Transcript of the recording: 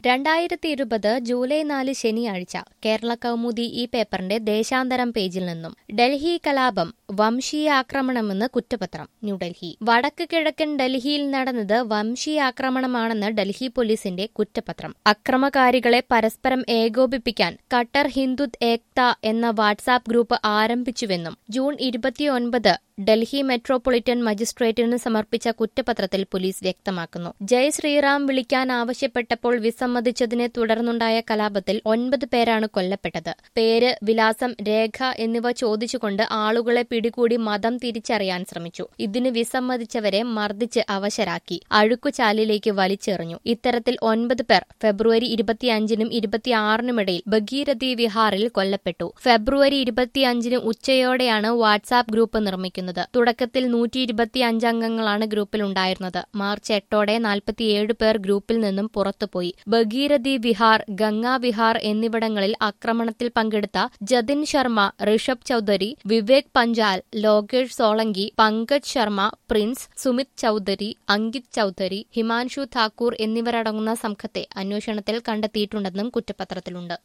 രണ്ടായിരത്തി ഇരുപത് ജൂലൈ നാല് ശനിയാഴ്ച കേരള കൗമുദി ഈ പേപ്പറിന്റെ ദേശാന്തരം പേജിൽ നിന്നും ഡൽഹി കലാപം വംശീയ ആക്രമണമെന്ന് കുറ്റപത്രം ന്യൂഡൽഹി വടക്ക് കിഴക്കൻ ഡൽഹിയിൽ നടന്നത് വംശീയ ആക്രമണമാണെന്ന് ഡൽഹി പോലീസിന്റെ കുറ്റപത്രം അക്രമകാരികളെ പരസ്പരം ഏകോപിപ്പിക്കാൻ കട്ടർ ഹിന്ദുത് ഏക്ത എന്ന വാട്സാപ്പ് ഗ്രൂപ്പ് ആരംഭിച്ചുവെന്നും ജൂൺ ഇരുപത്തിയൊൻപത് ഡൽഹി മെട്രോപൊളിറ്റൻ മജിസ്ട്രേറ്റിന് സമർപ്പിച്ച കുറ്റപത്രത്തിൽ പോലീസ് വ്യക്തമാക്കുന്നു ജയ് ശ്രീറാം വിളിക്കാൻ ആവശ്യപ്പെട്ടപ്പോൾ വിസമ്മതിച്ചതിനെ തുടർന്നുണ്ടായ കലാപത്തിൽ ഒൻപത് പേരാണ് കൊല്ലപ്പെട്ടത് പേര് വിലാസം രേഖ എന്നിവ ചോദിച്ചുകൊണ്ട് ആളുകളെ പിടികൂടി മതം തിരിച്ചറിയാൻ ശ്രമിച്ചു ഇതിന് വിസമ്മതിച്ചവരെ മർദ്ദിച്ച് അവശരാക്കി അഴുക്കുചാലിലേക്ക് വലിച്ചെറിഞ്ഞു ഇത്തരത്തിൽ ഒൻപത് പേർ ഫെബ്രുവരി ഇരുപത്തിയഞ്ചിനും ഇരുപത്തിയാറിനുമിടയിൽ ഭഗീരഥി വിഹാറിൽ കൊല്ലപ്പെട്ടു ഫെബ്രുവരി ഇരുപത്തിയഞ്ചിന് ഉച്ചയോടെയാണ് വാട്സാപ്പ് ഗ്രൂപ്പ് നിർമ്മിക്കുന്നത് തുടക്കത്തിൽ നൂറ്റി ഇരുപത്തിയഞ്ച് അംഗങ്ങളാണ് ഗ്രൂപ്പിൽ ഉണ്ടായിരുന്നത് മാർച്ച് എട്ടോടെ നാൽപ്പത്തിയേഴ് പേർ ഗ്രൂപ്പിൽ നിന്നും പുറത്തുപോയി ഭഗീരഥി വിഹാർ ഗംഗാ വിഹാർ എന്നിവിടങ്ങളിൽ ആക്രമണത്തിൽ പങ്കെടുത്ത ജതിൻ ശർമ്മ ഋഷഭ് ചൌധരി വിവേക് പഞ്ചാൽ ലോകേഷ് സോളങ്കി പങ്കജ് ശർമ്മ പ്രിൻസ് സുമിത് ചൌധരി അങ്കിത് ചൌധരി ഹിമാൻഷു താക്കൂർ എന്നിവരടങ്ങുന്ന സംഘത്തെ അന്വേഷണത്തിൽ കണ്ടെത്തിയിട്ടുണ്ടെന്നും കുറ്റപത്രത്തിലുണ്ട്